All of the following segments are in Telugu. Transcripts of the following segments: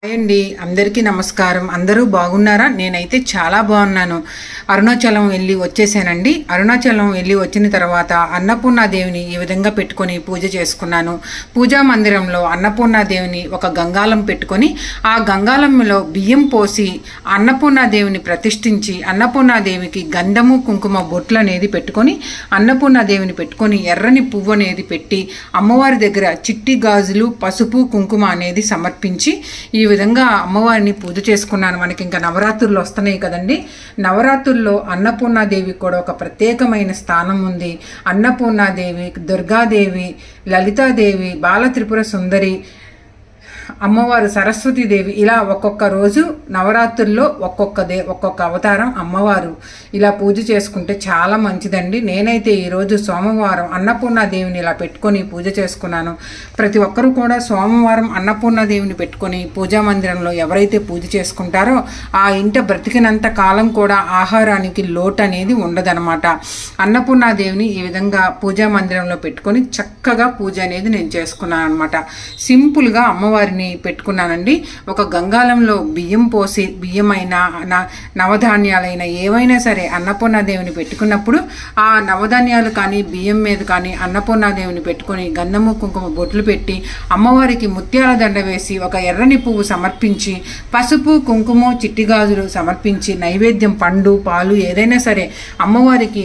హాయ్ అండి అందరికీ నమస్కారం అందరూ బాగున్నారా నేనైతే చాలా బాగున్నాను అరుణాచలం వెళ్ళి వచ్చేసానండి అరుణాచలం వెళ్ళి వచ్చిన తర్వాత అన్నపూర్ణాదేవిని ఈ విధంగా పెట్టుకొని పూజ చేసుకున్నాను పూజా మందిరంలో అన్నపూర్ణాదేవిని ఒక గంగాలం పెట్టుకొని ఆ గంగాలంలో బియ్యం పోసి అన్నపూర్ణాదేవిని ప్రతిష్ఠించి అన్నపూర్ణాదేవికి గంధము కుంకుమ బొట్లు అనేది పెట్టుకొని అన్నపూర్ణాదేవిని పెట్టుకొని ఎర్రని పువ్వు అనేది పెట్టి అమ్మవారి దగ్గర చిట్టి గాజులు పసుపు కుంకుమ అనేది సమర్పించి ఈ విధంగా అమ్మవారిని పూజ చేసుకున్నాను మనకి ఇంకా నవరాత్రులు వస్తున్నాయి కదండి నవరాత్రుల్లో అన్నపూర్ణాదేవి కూడా ఒక ప్రత్యేకమైన స్థానం ఉంది అన్నపూర్ణాదేవి దుర్గాదేవి లలితాదేవి బాల త్రిపుర సుందరి అమ్మవారు సరస్వతీదేవి ఇలా ఒక్కొక్క రోజు నవరాత్రుల్లో ఒక్కొక్క దే ఒక్కొక్క అవతారం అమ్మవారు ఇలా పూజ చేసుకుంటే చాలా మంచిదండి నేనైతే ఈరోజు సోమవారం అన్నపూర్ణాదేవిని ఇలా పెట్టుకొని పూజ చేసుకున్నాను ప్రతి ఒక్కరూ కూడా సోమవారం అన్నపూర్ణాదేవిని పెట్టుకొని పూజా మందిరంలో ఎవరైతే పూజ చేసుకుంటారో ఆ ఇంట బ్రతికినంత కాలం కూడా ఆహారానికి లోటు అనేది ఉండదనమాట అన్నపూర్ణాదేవిని ఈ విధంగా పూజా మందిరంలో పెట్టుకొని చక్కగా పూజ అనేది నేను చేసుకున్నాను అనమాట సింపుల్గా అమ్మవారిని పెట్టుకున్నానండి ఒక గంగాలంలో బియ్యం పోసి బియ్యమైన న- నవధాన్యాలైన ఏవైనా సరే అన్నపూర్ణాదేవిని పెట్టుకున్నప్పుడు ఆ నవధాన్యాలు కానీ బియ్యం మీద కానీ అన్నపూర్ణాదేవిని పెట్టుకొని గంధము కుంకుమ బొట్లు పెట్టి అమ్మవారికి ముత్యాల దండ వేసి ఒక ఎర్రని పువ్వు సమర్పించి పసుపు కుంకుమ చిట్టిగాజులు సమర్పించి నైవేద్యం పండు పాలు ఏదైనా సరే అమ్మవారికి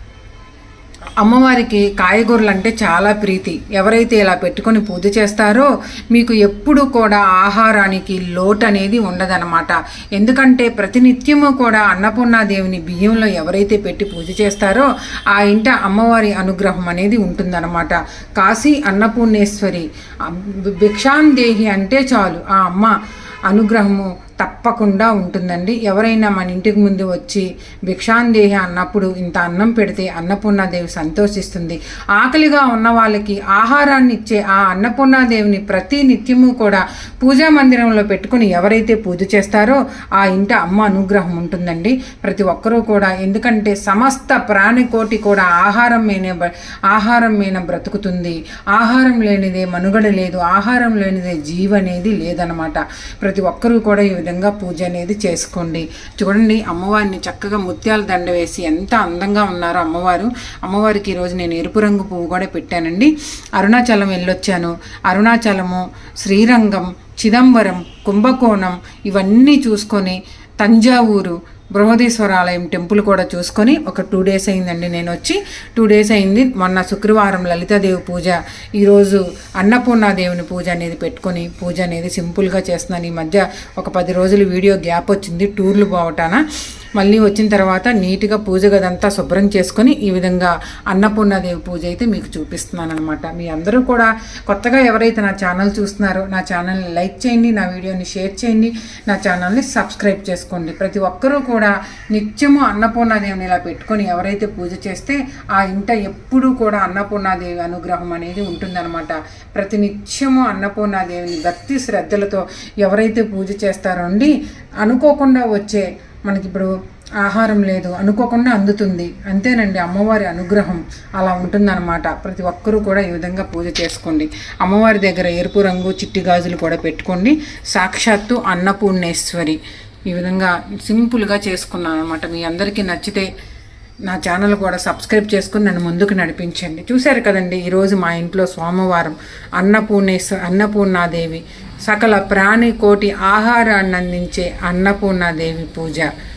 అమ్మవారికి కాయగూరలు అంటే చాలా ప్రీతి ఎవరైతే ఇలా పెట్టుకొని పూజ చేస్తారో మీకు ఎప్పుడు కూడా ఆహారానికి లోటు అనేది ఉండదన్నమాట ఎందుకంటే ప్రతినిత్యము కూడా అన్నపూర్ణాదేవిని బియ్యంలో ఎవరైతే పెట్టి పూజ చేస్తారో ఆ ఇంట అమ్మవారి అనుగ్రహం అనేది ఉంటుందన్నమాట కాశీ అన్నపూర్ణేశ్వరి ఆ భిక్షాందేహి అంటే చాలు ఆ అమ్మ అనుగ్రహము తప్పకుండా ఉంటుందండి ఎవరైనా మన ఇంటికి ముందు వచ్చి భిక్షాందేహి అన్నప్పుడు ఇంత అన్నం పెడితే అన్నపూర్ణాదేవి సంతోషిస్తుంది ఆకలిగా ఉన్న వాళ్ళకి ఆహారాన్ని ఇచ్చే ఆ అన్నపూర్ణాదేవిని ప్రతి నిత్యము కూడా పూజా మందిరంలో పెట్టుకుని ఎవరైతే పూజ చేస్తారో ఆ ఇంట అమ్మ అనుగ్రహం ఉంటుందండి ప్రతి ఒక్కరూ కూడా ఎందుకంటే సమస్త ప్రాణికోటి కూడా ఆహారం మీద ఆహారం మీద బ్రతుకుతుంది ఆహారం లేనిదే మనుగడ లేదు ఆహారం లేనిదే జీవ అనేది లేదనమాట ప్రతి ఒక్కరూ కూడా ఈ విధంగా పూజ అనేది చేసుకోండి చూడండి అమ్మవారిని చక్కగా ముత్యాల దండ వేసి ఎంత అందంగా ఉన్నారో అమ్మవారు అమ్మవారికి ఈరోజు నేను ఎరుపు రంగు పువ్వు కూడా పెట్టానండి అరుణాచలం వెళ్ళొచ్చాను అరుణాచలము శ్రీరంగం చిదంబరం కుంభకోణం ఇవన్నీ చూసుకొని తంజావూరు బృహదీశ్వర ఆలయం టెంపుల్ కూడా చూసుకొని ఒక టూ డేస్ అయిందండి నేను వచ్చి టూ డేస్ అయింది మొన్న శుక్రవారం లలితాదేవి పూజ ఈరోజు అన్నపూర్ణాదేవిని పూజ అనేది పెట్టుకొని పూజ అనేది సింపుల్గా చేస్తున్నాను ఈ మధ్య ఒక పది రోజులు వీడియో గ్యాప్ వచ్చింది టూర్లు పోవటాన మళ్ళీ వచ్చిన తర్వాత నీట్గా పూజ గదంతా శుభ్రం చేసుకొని ఈ విధంగా అన్నపూర్ణాదేవి పూజ అయితే మీకు చూపిస్తున్నాను అనమాట మీ అందరూ కూడా కొత్తగా ఎవరైతే నా ఛానల్ చూస్తున్నారో నా ఛానల్ని లైక్ చేయండి నా వీడియోని షేర్ చేయండి నా ఛానల్ని సబ్స్క్రైబ్ చేసుకోండి ప్రతి ఒక్కరూ కూడా నిత్యము అన్నపూర్ణాదేవిని ఇలా పెట్టుకొని ఎవరైతే పూజ చేస్తే ఆ ఇంట ఎప్పుడూ కూడా అన్నపూర్ణాదేవి అనుగ్రహం అనేది ఉంటుందన్నమాట ప్రతి నిత్యము అన్నపూర్ణాదేవిని భక్తి శ్రద్ధలతో ఎవరైతే పూజ చేస్తారో అండి అనుకోకుండా వచ్చే మనకి ఇప్పుడు ఆహారం లేదు అనుకోకుండా అందుతుంది అంతేనండి అమ్మవారి అనుగ్రహం అలా ఉంటుందన్నమాట ప్రతి ఒక్కరూ కూడా ఈ విధంగా పూజ చేసుకోండి అమ్మవారి దగ్గర ఎరుపు రంగు చిట్టి గాజులు కూడా పెట్టుకోండి సాక్షాత్తు అన్నపూర్ణేశ్వరి ఈ విధంగా సింపుల్గా చేసుకున్నాను అనమాట మీ అందరికీ నచ్చితే నా ఛానల్ కూడా సబ్స్క్రైబ్ చేసుకుని నన్ను ముందుకు నడిపించండి చూశారు కదండి ఈరోజు మా ఇంట్లో సోమవారం అన్నపూర్ణేశ్వర అన్నపూర్ణాదేవి సకల ప్రాణి కోటి ఆహారాన్ని అందించే అన్నపూర్ణాదేవి పూజ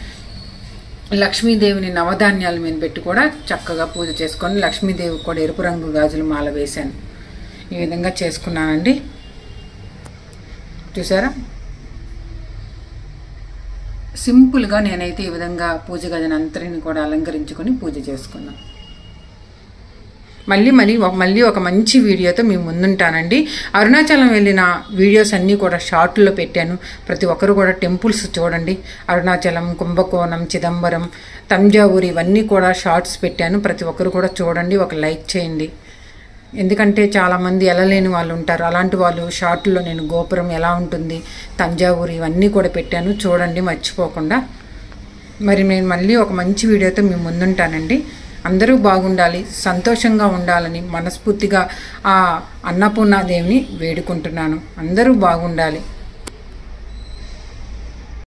లక్ష్మీదేవిని నవధాన్యాల మీద పెట్టి కూడా చక్కగా పూజ చేసుకొని లక్ష్మీదేవి కూడా ఎరుపు రంగు గాజులు మాల వేశాను ఈ విధంగా చేసుకున్నానండి చూసారా సింపుల్గా నేనైతే ఈ విధంగా పూజ గదిని అంతరిని కూడా అలంకరించుకొని పూజ చేసుకున్నాను మళ్ళీ మళ్ళీ ఒక- మళ్ళీ ఒక మంచి వీడియోతో మీ ముందుంటానండి అరుణాచలం వెళ్ళిన వీడియోస్ అన్నీ కూడా షార్ట్లో పెట్టాను ప్రతి ఒక్కరు కూడా టెంపుల్స్ చూడండి అరుణాచలం కుంభకోణం చిదంబరం తంజావూరు ఇవన్నీ కూడా షార్ట్స్ పెట్టాను ప్రతి ఒక్కరు కూడా చూడండి ఒక లైక్ చేయండి ఎందుకంటే చాలామంది వెళ్ళలేని వాళ్ళు ఉంటారు అలాంటి వాళ్ళు షార్ట్లో నేను గోపురం ఎలా ఉంటుంది తంజావూరు ఇవన్నీ కూడా పెట్టాను చూడండి మర్చిపోకుండా మరి నేను మళ్ళీ ఒక మంచి వీడియోతో మీ ముందుంటానండి అందరూ బాగుండాలి సంతోషంగా ఉండాలని మనస్ఫూర్తిగా ఆ అన్నపూర్ణాదేవిని వేడుకుంటున్నాను అందరూ బాగుండాలి